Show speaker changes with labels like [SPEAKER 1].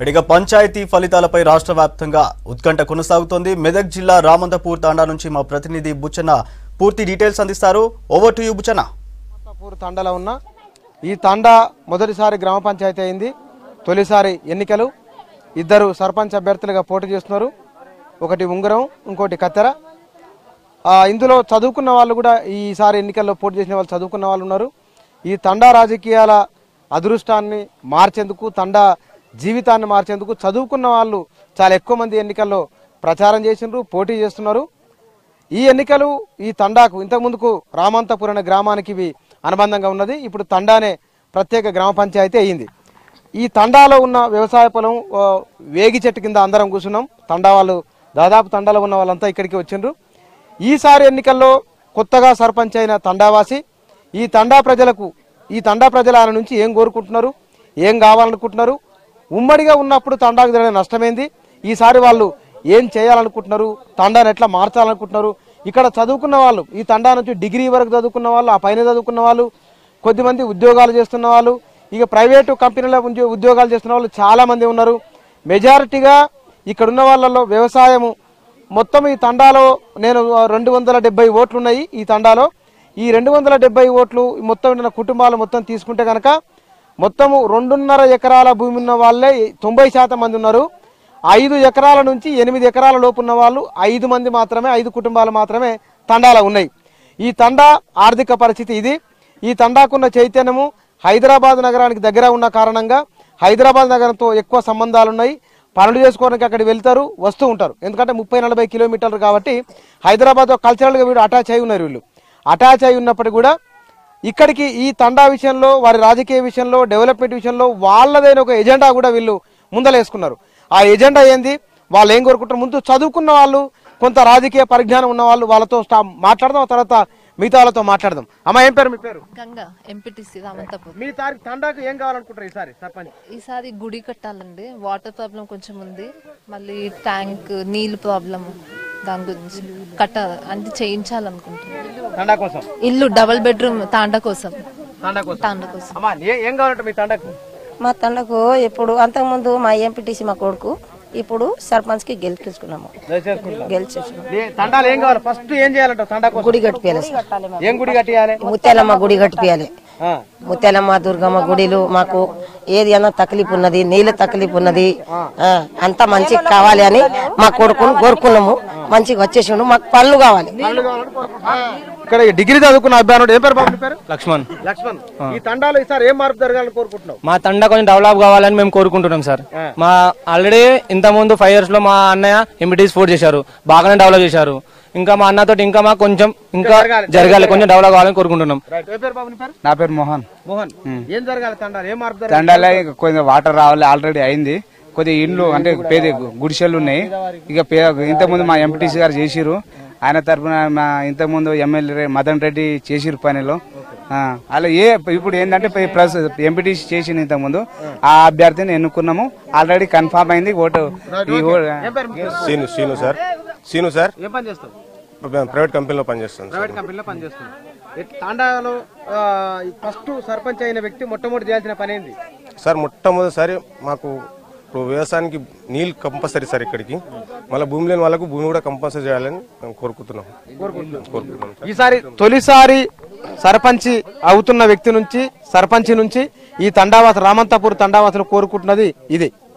[SPEAKER 1] ఇక పంచాయతీ ఫలితాలపై రాష్ట్ర వ్యాప్తంగా ఉత్కంఠ కొనసాగుతోంది మెదక్ జిల్లా రామంతపూర్ తాండా నుంచి మా ప్రతినిధి బుచ్చన్న పూర్తి డీటెయిల్స్ అందిస్తారు ఓవర్ టు యూ బుచ్చన్న
[SPEAKER 2] పూర్ తండలో ఉన్న ఈ తండా మొదటిసారి గ్రామ పంచాయతీ అయింది తొలిసారి ఎన్నికలు ఇద్దరు సర్పంచ్ అభ్యర్థులుగా పోటీ చేస్తున్నారు ఒకటి ఉంగరం ఇంకోటి కత్తెర ఆ, ఇందులో చదువుకున్న వాళ్ళు కూడా ఈసారి ఎన్నికల్లో పోటీ చేసిన వాళ్ళు చదువుకున్న వాళ్ళు ఉన్నారు ఈ తండా రాజకీయాల అదృష్టాన్ని మార్చేందుకు తండా జీవితాన్ని మార్చేందుకు చదువుకున్న వాళ్ళు చాలా ఎక్కువ మంది ఎన్నికల్లో ప్రచారం చేసిండ్రు పోటీ చేస్తున్నారు ఈ ఎన్నికలు ఈ తండాకు ఇంతకు ముందుకు రామంతపురం అనే గ్రామానికి ఇవి అనుబంధంగా ఉన్నది ఇప్పుడు తండానే ప్రత్యేక గ్రామ పంచాయతీ అయ్యింది ఈ తండాలో ఉన్న వ్యవసాయ పొలం ఆ, వేగి చెట్టు కింద అందరం కూర్చున్నాం తండా వాళ్ళు దాదాపు తండాలో ఉన్న వాళ్ళంతా ఇక్కడికి వచ్చిండ్రు ఈసారి ఎన్నికల్లో కొత్తగా సర్పంచ్ అయిన తండావాసి ఈ తండా ప్రజలకు ఈ తండా ప్రజల ఆయన నుంచి ఏం కోరుకుంటున్నారు ఏం కావాలనుకుంటున్నారు ఉమ్మడిగా ఉన్నప్పుడు తండాకు జరిగిన నష్టమేంది ఈసారి వాళ్ళు ఏం చేయాలనుకుంటున్నారు తండాను ఎట్లా మార్చాలనుకుంటున్నారు ఇక్కడ చదువుకున్న వాళ్ళు ఈ తండా నుంచి డిగ్రీ వరకు చదువుకున్న వాళ్ళు ఆ పైన చదువుకున్న వాళ్ళు కొద్దిమంది ఉద్యోగాలు చేస్తున్న వాళ్ళు ఇక ప్రైవేటు కంపెనీల ఉద్యో- ఉద్యోగాలు చేస్తున్న వాళ్ళు చాలా మంది ఉన్నారు మెజారిటీగా ఇక్కడ ఉన్న వాళ్ళలో వ్యవసాయము మొత్తం ఈ తండాలో నేను రెండు వందల డెబ్బై ఓట్లు ఉన్నాయి ఈ తండాలో ఈ రెండు వందల డెబ్బై ఓట్లు మొత్తం ఉన్న కుటుంబాలు మొత్తం తీసుకుంటే కనుక మొత్తము రెండున్నర ఎకరాల భూమి ఉన్న వాళ్ళే తొంభై శాతం మంది ఉన్నారు ఐదు ఎకరాల నుంచి ఎనిమిది ఎకరాల లోపు ఉన్న వాళ్ళు ఐదు మంది మాత్రమే ఐదు కుటుంబాలు మాత్రమే తండాలో ఉన్నాయి ఈ తండా ఆర్థిక పరిస్థితి ఇది ఈ తండాకున్న చైతన్యము హైదరాబాద్ నగరానికి దగ్గర ఉన్న కారణంగా హైదరాబాద్ నగరంతో ఎక్కువ సంబంధాలు ఉన్నాయి పనులు చేసుకోవడానికి అక్కడికి వెళ్తారు వస్తూ ఉంటారు ఎందుకంటే ముప్పై నలభై కిలోమీటర్లు కాబట్టి హైదరాబాద్ కల్చరల్గా వీడు అటాచ్ అయి ఉన్నారు వీళ్ళు అటాచ్ అయి ఉన్నప్పటికీ కూడా ఇక్కడికి ఈ తండా విషయంలో వారి రాజకీయ విషయంలో డెవలప్మెంట్ విషయంలో వాళ్ళదైన ఒక ఎజెండా కూడా వీళ్ళు ముందలేసుకున్నారు ఆ ఎజెండా ఏంది వాళ్ళు ఏం కోరుకుంటారు ముందు చదువుకున్న వాళ్ళు కొంత రాజకీయ పరిజ్ఞానం ఉన్న వాళ్ళు వాళ్ళతో స్టా మాట్లాడదాం ఆ తర్వాత మిగతా వాళ్ళతో మాట్లాడదాం అమ్మ ఏం పేరు మీ పేరు
[SPEAKER 3] గంగా ఎంపీటీసీ రామంతపూర్
[SPEAKER 2] మీ తారీ తండాకు ఏం కావాలనుకుంటారు ఈసారి సర్పంచ్
[SPEAKER 3] ఈసారి గుడి కట్టాలండి వాటర్ ప్రాబ్లం కొంచెం ఉంది మళ్ళీ ట్యాంక్ నీళ్ళు ప్రాబ్లం దాని గురించి కట్ట అంటే చేయించాలనుకుంటున్నాను
[SPEAKER 2] తండా కోసం
[SPEAKER 3] ఇల్లు డబల్ బెడ్రూమ్ తాండ కోసం
[SPEAKER 2] తండా కోసం
[SPEAKER 3] తాండ కోసం
[SPEAKER 2] అమ్మా ఏ- ఏం కావాలంటే మీ తండాకు
[SPEAKER 4] మా తండకు ఇప్పుడు అంతకుముందు మా ఎంపీటీసీ మా కొడుకు ఇప్పుడు సర్పంచ్ కి గెలిపించుకున్నాము గెలిచేసుకున్నాము
[SPEAKER 2] ఏ తండాలు ఏం కావాలి ఫస్ట్ ఏం చేయాలంట తండా కోసం
[SPEAKER 4] గుడి కట్టిపియాలి సార్.
[SPEAKER 2] ఏం గుడి కట్టియాలి
[SPEAKER 4] ముత్యాలమ్మ గుడి కట్టిపియాలి
[SPEAKER 2] ఆ.
[SPEAKER 4] ముత్యాలమ్మ దుర్గమ్మ గుడిలు మాకు ఏది అన్నా తక్లీఫ్ ఉన్నది నీళ్ళ తక్లీఫ్ ఉన్నది ఆ, అంతా మంచిగా కావాలి అని మా కొడుకును కోరుకున్నాము మంచిగా వచ్చేసిండు మాకు పనులు కావాలి
[SPEAKER 2] ఇక్కడ ఈ డిగ్రీ చదువుకున్న అభ్యర్థుడు ఏం పేరు బాబు నీ పేరు
[SPEAKER 5] లక్ష్మణ్
[SPEAKER 2] లక్ష్మణ్ ఈ తండాలో ఈసారి ఏం మార్పు జరగాలని కోరుకుంటున్నావు
[SPEAKER 5] మా తండ కొంచెం డెవలప్ కావాలని మేము కోరుకుంటున్నాం సార్ మా ఆల్రెడీ ఇంత ముందు ఫైవ్ ఇయర్స్ లో మా అన్నయ్య ఎంబీటీస్ ఫోర్ చేశారు బాగానే డెవలప్ చేశారు ఇంకా మా అన్నతో ఇంకా మాకు కొంచెం ఇంకా జరగాలి కొంచెం డెవలప్ కావాలని కోరుకుంటున్నాం
[SPEAKER 2] రైట్ ఏ పేరు బాబు నీ పేరు
[SPEAKER 6] నా పేరు మోహన్
[SPEAKER 2] మోహన్ ఏం జరగాలి తండాలు ఏం మార్పు జరగాలి
[SPEAKER 6] తండాలో ఇక కొంచెం వాటర్ రావాలి ఆల్రెడీ అయింది కొద్దిగా ఇండ్లు అంటే పేద గుడిసెలు ఉన్నాయి ఇక పే ఇంతకుముందు మా ఎంపీటీసీ గారు చేసిరు ఆయన తరఫున మా ఇంతకుముందు ఎమ్మెల్యే మదన్ రెడ్డి చేసిరు పనిలో ఆ, అలా ఏ ఇప్పుడు ఏంటంటే ప్లస్ ఎంపీటీసీ చేసింది ఇంతకుముందు ఆ అభ్యర్థిని ఎన్నుకున్నాము ఆల్రెడీ కన్ఫామ్ అయింది ఓటు ఈ ఓ-
[SPEAKER 2] ఏం పేరు మీ పేరు?
[SPEAKER 7] సీను సీను సార్ సీను సార్
[SPEAKER 2] ఏం పని చేస్తావు
[SPEAKER 7] ప్రైవేట్ కంపెనీలో పనిచేస్తాను సార్
[SPEAKER 2] ప్రైవేట్ కంపెనీలో పని చేస్తున్నావు ఎట్- తాండాలో ఫస్ట్ సర్పంచ్ అయిన వ్యక్తి మొట్టమొదటి చేయాల్సిన పని ఏంది
[SPEAKER 7] సార్ మొట్టమొదటిసారి మాకు ఇప్పుడు వ్యవసాయానికి నీళ్ళు కంపల్సరీ సార్ ఇక్కడికి మళ్ళీ భూమి లేని వాళ్ళకు భూమి కూడా కంపల్సరీ చేయాలని మేము కోరుకుంటున్నాం కోరుకుంటున్నాం సార్
[SPEAKER 2] ఈసారి తొలిసారి సర్పంచి అవుతున్న వ్యక్తి నుంచి సర్పంచి నుంచి ఈ తండావాస రామంతపూర్ తండావాసులు కోరుకుంటున్నది ఇది